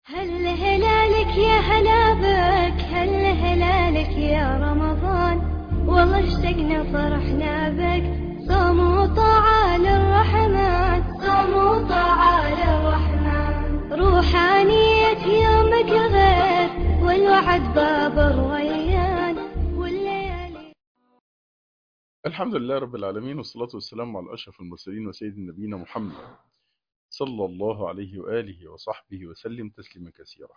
هل هلالك يا هلا بك هل هلالك يا رمضان والله اشتقنا فرحنا بك صوم وطاعة للرحمن صوم وطاعة للرحمن روحانية يومك غير والوعد باب الريان والليالي الحمد لله رب العالمين والصلاة والسلام على أشرف المرسلين وسيد نبينا محمد صلى الله عليه وآله وصحبه وسلم تسليما كثيرا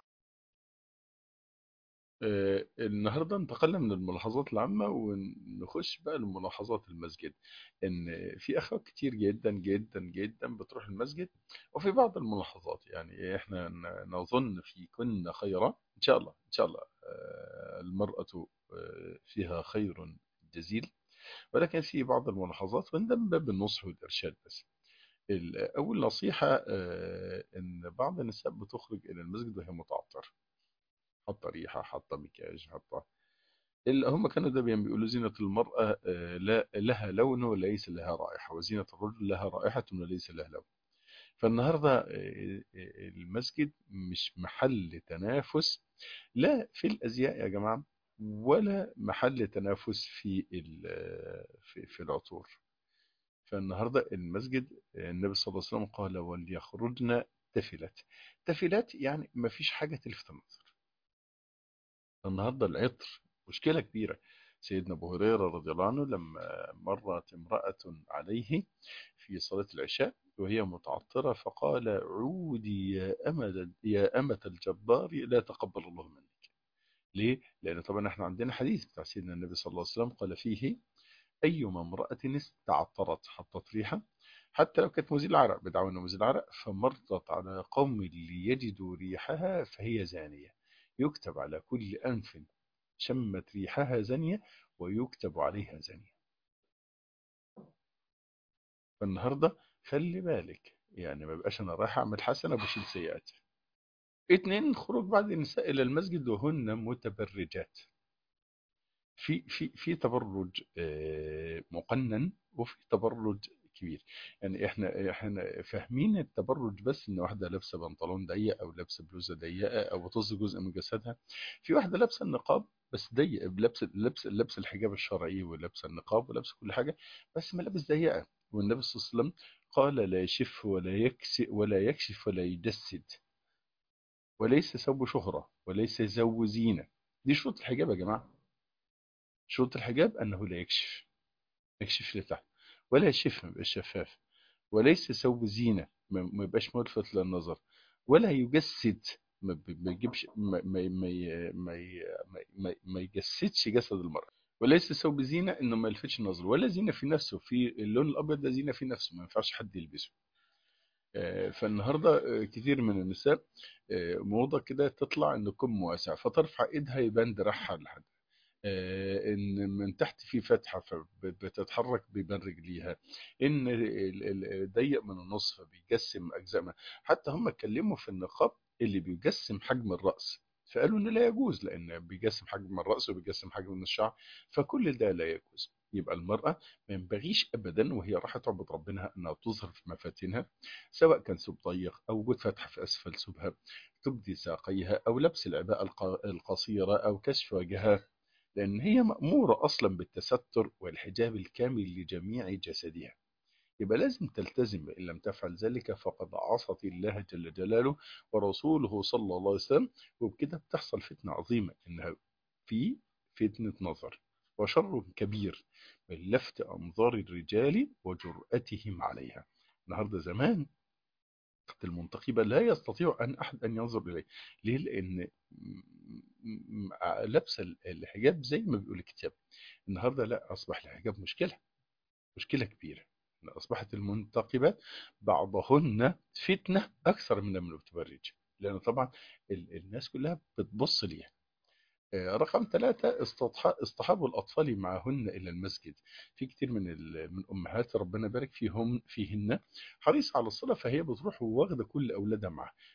آه، النهاردة انتقلنا من الملاحظات العامة ونخش بقى لملاحظات المسجد ان في اخوات كتير جدا جدا جدا بتروح المسجد وفي بعض الملاحظات يعني احنا ن- نظن في كنا خيرا ان شاء الله ان شاء الله آه، المرأة آه، فيها خير جزيل ولكن في بعض الملاحظات وده من باب النصح والإرشاد بس ال- أول نصيحة آه، إن بعض النساء بتخرج إلى المسجد وهي متعطرة حاطة ريحة حاطة مكياج حاطة اللي هم كانوا ده بيقولوا زينة المرأة آه، لا لها لون وليس لها رائحة وزينة الرجل لها رائحة وليس لها لون فالنهاردة آه، آه، المسجد مش محل تنافس لا في الأزياء يا جماعة ولا محل تنافس في ال- في في العطور فالنهارده المسجد النبي صلى الله عليه وسلم قال وليخرجن تفلات تفلات يعني ما فيش حاجة تلفت النظر النهارده العطر مشكلة كبيرة سيدنا أبو هريرة رضي الله عنه لما مرت امرأة عليه في صلاة العشاء وهي متعطرة فقال عودي يا أمة يا أمة الجبار لا تقبل الله منك ليه؟ لأن طبعا احنا عندنا حديث بتاع سيدنا النبي صلى الله عليه وسلم قال فيه أيما امرأة استعطرت حطت ريحة حتى لو كانت مزيل عرق بدعوى أنه مزيل عرق فمرت على قوم ليجدوا ريحها فهي زانية يكتب على كل أنف شمت ريحها زانية ويكتب عليها زانية فالنهاردة خلي بالك يعني ما بقاش أنا رايح أعمل حسنة بشيل سيئات اتنين خروج بعض النساء إلى المسجد وهن متبرجات في في في تبرج آه، مقنن وفي تبرج كبير يعني احنا احنا فاهمين التبرج بس ان واحده لابسه بنطلون ضيق او لابسه بلوزه ضيقه او بتظهر جزء من جسدها في واحده لابسه النقاب بس ضيق لابسه لابسه لابسه الحجاب الشرعي ولابسه النقاب ولابسه كل حاجه بس ملابس ضيقه والنبي صلى الله عليه وسلم قال لا يشف ولا يكسي ولا يكشف ولا يجسد وليس ثوب شهره وليس ثوب زينه دي شروط الحجاب يا جماعه شروط الحجاب انه لا يكشف يكشف لتحت ولا يشف ما يبقاش شفاف وليس ثوب زينة ما ما يبقاش ملفت للنظر ولا يجسد ما ب- ما يجيبش ما ما ما ي- ما ي- ما- ما- ما يجسدش جسد المرأة وليس ثوب زينة انه ما يلفتش النظر ولا زينة في نفسه في اللون الابيض ده زينة في نفسه ما ينفعش حد يلبسه آه، فالنهارده آه، كتير من النساء آه، موضة كده تطلع ان كم واسع فترفع ايدها يبان دراعها لحد آه، ان من تحت في فتحه فبتتحرك بين رجليها ان ال- ال- ضيق من النص فبيجسم اجزاء منها. حتى هم اتكلموا في النقاب اللي بيجسم حجم الراس فقالوا ان لا يجوز لان بيجسم حجم الراس وبيجسم حجم من الشعر فكل ده لا يجوز يبقى المرأة ما ينبغيش أبدا وهي راح تعبد ربنا أنها تظهر في مفاتنها سواء كان ثوب ضيق أو وجود فتحة في أسفل ثوبها تبدي ساقيها أو لبس العباءة الق- القصيرة أو كشف وجهها لأن هي مأمورة أصلا بالتستر والحجاب الكامل لجميع جسدها يبقى لازم تلتزم إن لم تفعل ذلك فقد عصت الله جل جلاله ورسوله صلى الله عليه وسلم وبكده بتحصل فتنة عظيمة إنها في فتنة نظر وشر كبير من لفت أنظار الرجال وجرأتهم عليها النهاردة زمان وقت المنتقبة لا يستطيع أن أحد أن ينظر إليه ليه؟ لأن م- م- لبس الحجاب زي ما بيقول الكتاب النهاردة لا أصبح الحجاب مشكلة مشكلة كبيرة إن أصبحت المنتقبات بعضهن فتنة أكثر من المتبرج لأن طبعا ال- الناس كلها بتبص ليها آه، رقم ثلاثة استصح- اصطحاب الأطفال معهن إلى المسجد في كتير من ال- من أمهات ربنا بارك فيهم فيهن حريص على الصلاة فهي بتروح واخدة كل أولادها معها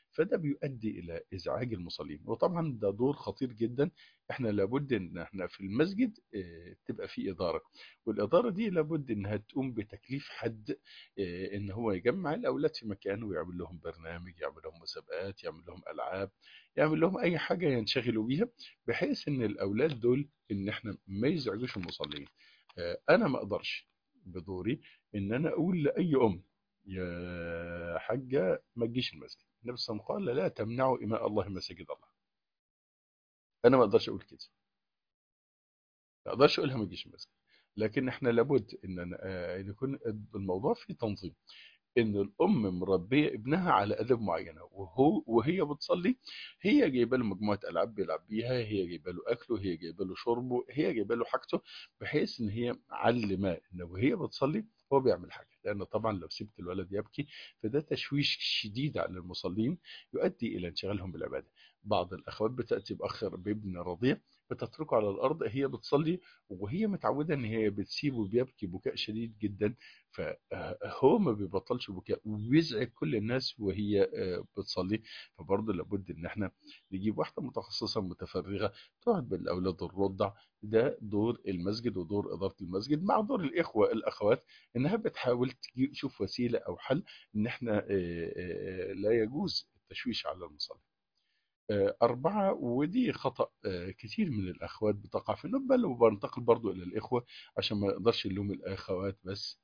فده بيؤدي الى ازعاج المصلين وطبعا ده دور خطير جدا احنا لابد ان احنا في المسجد آه، تبقى في اداره والاداره دي لابد انها تقوم بتكليف حد آه، ان هو يجمع الاولاد في مكان ويعمل لهم برنامج يعمل لهم مسابقات يعمل لهم العاب يعمل لهم اي حاجه ينشغلوا بيها بحيث ان الاولاد دول ان احنا ما يزعجوش المصلين آه، انا ما اقدرش بدوري ان انا اقول لاي ام يا حاجه ما تجيش المسجد النبي صلى الله عليه وسلم قال لا تمنعوا اماء الله مساجد الله انا ما اقدرش اقول كده ما اقدرش اقولها ما تجيش المسجد لكن احنا لابد ان أنا- آه، ان يكون الموضوع فيه تنظيم ان الام مربيه ابنها على اداب معينه وهو وهي بتصلي هي جايبه له مجموعه العاب بيلعب بيها هي جايبه له اكله هي جايبه له شربه هي جايبه له حاجته بحيث ان هي معلمه ان وهي بتصلي هو بيعمل حاجه لان طبعا لو سبت الولد يبكي فده تشويش شديد على المصلين يؤدي الى انشغالهم بالعباده بعض الاخوات بتاتي باخر بابن رضيع بتتركه على الارض هي بتصلي وهي متعوده ان هي بتسيبه بيبكي بكاء شديد جدا فهو ما بيبطلش بكاء وبيزعج كل الناس وهي آه، بتصلي فبرضه لابد ان احنا نجيب واحده متخصصه متفرغه تقعد بالاولاد الرضع ده دور المسجد ودور اداره المسجد مع دور الاخوه الاخوات انها بتحاول تجي- تشوف وسيله او حل ان احنا آه، آه، لا يجوز التشويش على المصلي آه، أربعة ودي خطأ آه، كتير من الأخوات بتقع في بل وبنتقل برضو إلى الإخوة عشان ما نقدرش نلوم الأخوات بس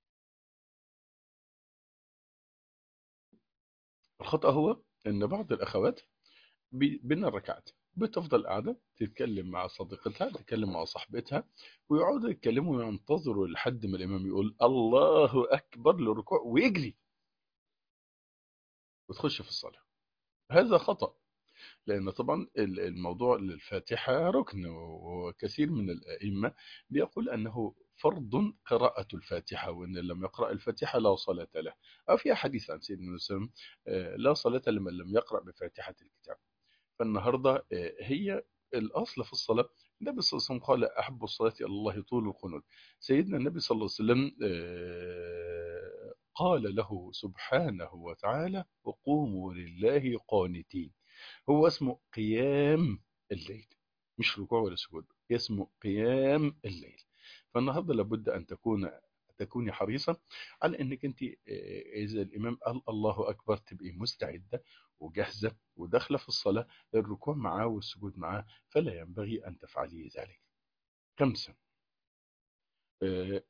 الخطأ هو إن بعض الأخوات بي- بين الركعات بتفضل قاعدة تتكلم مع صديقتها تتكلم مع صاحبتها ويقعدوا يتكلموا وينتظروا لحد ما الإمام يقول الله أكبر للركوع ويجري وتخش في الصلاة هذا خطأ لأن طبعا ال- الموضوع للفاتحة ركن وكثير من الأئمة بيقول أنه فرض قراءة الفاتحة وأن لم يقرأ الفاتحة لا صلاة له أو في حديث عن سيدنا النبي صلى الله عليه وسلم آه، لا صلاة لمن لم يقرأ بفاتحة الكتاب فالنهاردة آه، هي الأصل في الصلاة النبي صلى الله عليه وسلم قال أحب الصلاة إلى الله طول القنوت سيدنا النبي صلى الله عليه وسلم آه، قال له سبحانه وتعالى وقوموا لله قانتين هو اسمه قيام الليل مش ركوع ولا سجود اسمه قيام الليل فالنهارده لابد ان تكون تكوني حريصة على انك انت آه، اذا الامام قال الله اكبر تبقي مستعدة وجاهزة وداخلة في الصلاة الركوع معاه والسجود معاه فلا ينبغي ان تفعلي ذلك خمسة آه،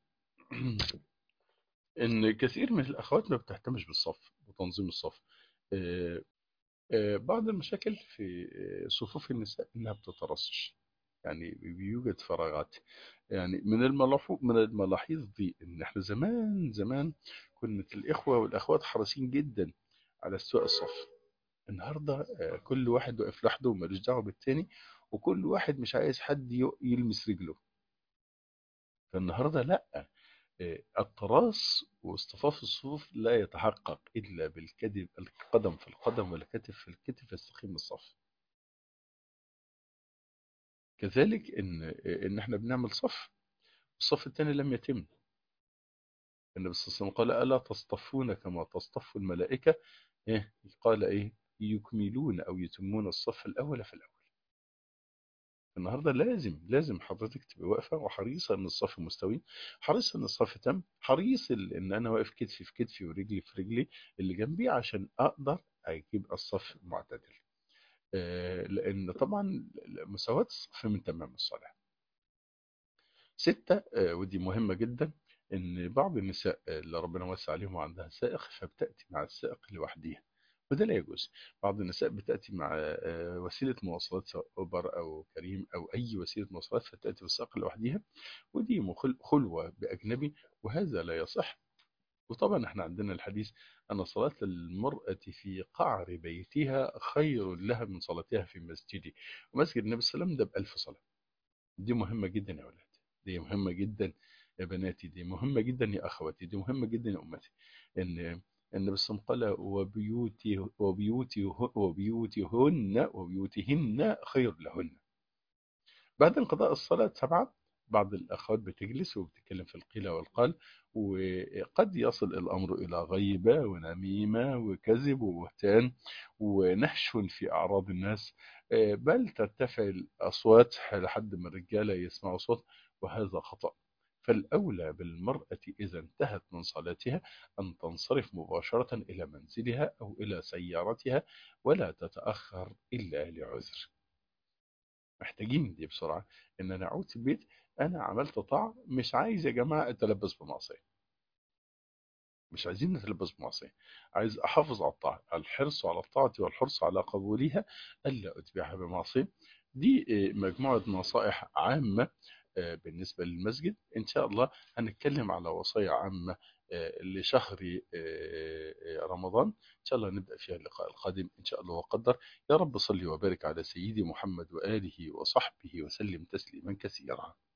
ان كثير من الاخوات ما بتهتمش بالصف وتنظيم الصف آه، آه، بعض المشاكل في آه، صفوف النساء انها بتترصش يعني بيوجد فراغات يعني من الملاحظ من الملاحظ دي ان احنا زمان زمان كنت الاخوه والاخوات حريصين جدا على استواء الصف النهارده آه، كل واحد واقف لوحده ومالوش دعوه بالتاني وكل واحد مش عايز حد ي- يلمس رجله فالنهارده لا آه، التراص واصطفاف الصفوف لا يتحقق الا بالكذب القدم في القدم والكتف في الكتف يستقيم الصف كذلك ان ان احنا بنعمل صف الصف الثاني لم يتم النبي صلى الله عليه وسلم قال الا تصطفون كما تصطف الملائكه ايه قال ايه يكملون او يتمون الصف الاول في الاول النهارده لازم لازم حضرتك تبقى واقفه وحريصه ان الصف مستوي حريصه ان الصف تم حريص ال- ان انا واقف كتفي في كتفي ورجلي في رجلي اللي جنبي عشان اقدر اجيب الصف معتدل آه، لان طبعا مساواه الصف من تمام الصلاه ستة آه، ودي مهمة جدا إن بعض النساء آه، اللي ربنا وسع عليهم وعندها سائق فبتأتي مع السائق لوحدها وده لا يجوز بعض النساء بتأتي مع آه، وسيلة مواصلات سواء أوبر أو كريم أو أي وسيلة مواصلات فتأتي بالسائق لوحدها ودي مخل- خلوة بأجنبي وهذا لا يصح وطبعا احنا عندنا الحديث أن صلاة المرأة في قعر بيتها خير لها من صلاتها في مسجدي ومسجد النبي صلى الله عليه وسلم ده بألف صلاة دي مهمة جدا يا ولاد دي مهمة جدا يا بناتي دي مهمة جدا يا أخواتي دي مهمة جدا يا أمتي إن النبي صلى الله عليه وسلم قال وبيوتي وبيوتي وبيوتهن وبيوتهن خير لهن بعد انقضاء الصلاة سبعة بعض الأخوات بتجلس وبتتكلم في القيل والقال وقد يصل الأمر إلى غيبة ونميمة وكذب وبهتان ونهش في أعراض الناس آه، بل ترتفع الأصوات لحد ما الرجالة يسمعوا صوت وهذا خطأ فالأولى بالمرأة إذا انتهت من صلاتها أن تنصرف مباشرة إلى منزلها أو إلى سيارتها ولا تتأخر إلا لعذر محتاجين دي بسرعة إن أنا أعود في البيت أنا عملت طاعة مش عايز يا جماعة أتلبس بمعصية مش عايزين نتلبس بمعصية عايز أحافظ على الطاعة الحرص على الطاعة والحرص على قبولها ألا أتبعها بمعصية دي آه، مجموعة نصائح عامة آه، بالنسبة للمسجد إن شاء الله هنتكلم على وصايا عامة آه، لشهر آه، آه، رمضان إن شاء الله نبدأ فيها اللقاء القادم إن شاء الله وقدر يا رب صل وبارك على سيدي محمد وآله وصحبه وسلم تسليما كثيرا